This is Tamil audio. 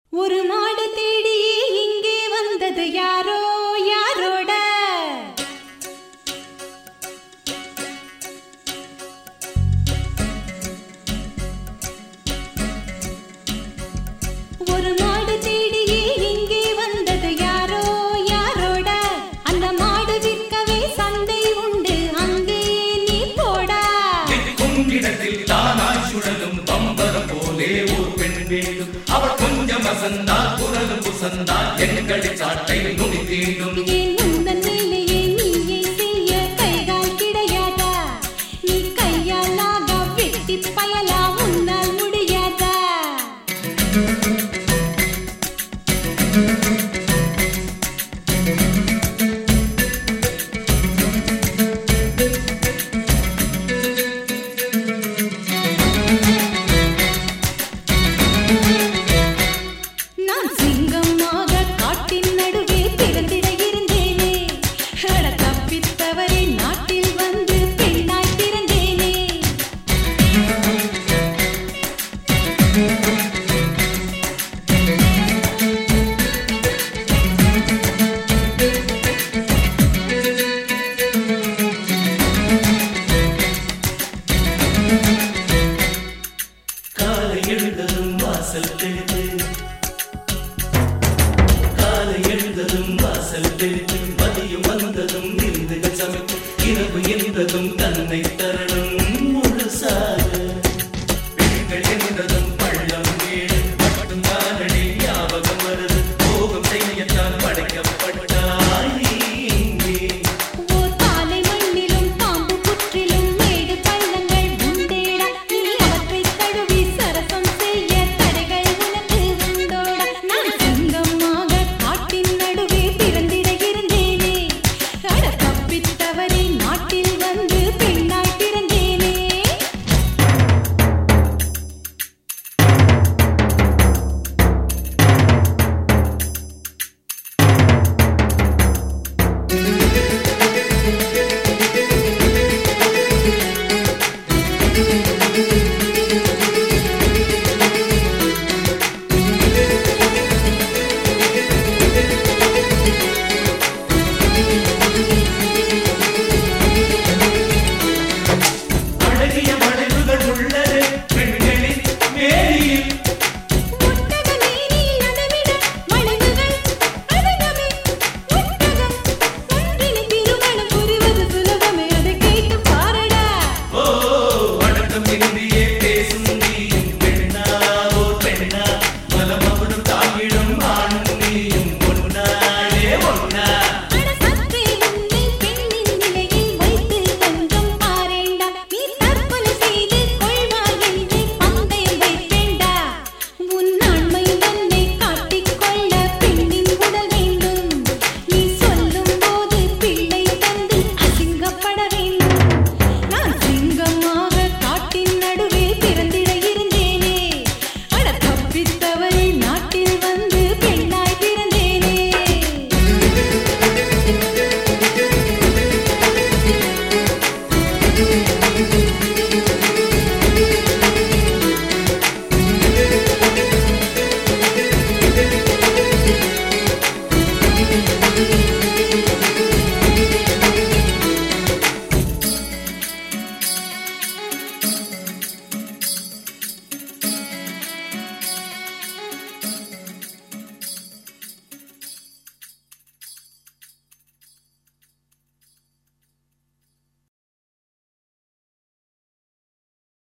ஒரு மாடு தேடி இங்கே வந்தது யாரோ யாரோட ஒரு மாடு தேடியே இங்கே வந்தது யாரோ யாரோட அந்த மாடு விற்கவே சந்தை உண்டு அங்கே நீ போடா குங்கிடத்தில் தானாய் சுழலும் பம்பரம் போலே ஒரு பெண் வேண்டும் அவள் கொஞ்சம் அசந்தால் குரலும் புசந்தால் எண்களை சாட்டை நுனி தீண்டும் ஏன் உந்தன் வேலையை நீயே செய்ய கைகால் கிடையாதா நீ கையாலாக வெட்டி பயலா உன்னால் முடியாதா நான் சிங்கமாக காட்டின் நடுவே பிறந்திட இருந்தேனே அட தப்பித்தவரே நாட்டில் வந்து பெண்ணாய் பிறந்தேனே காலை எழுந்ததும் வாசல் தெளித்து காலை எழுந்ததும் வாசல் தெளித்து மதியம் வந்ததும் விருந்துகள் சமைத்து இரவு எந்ததும்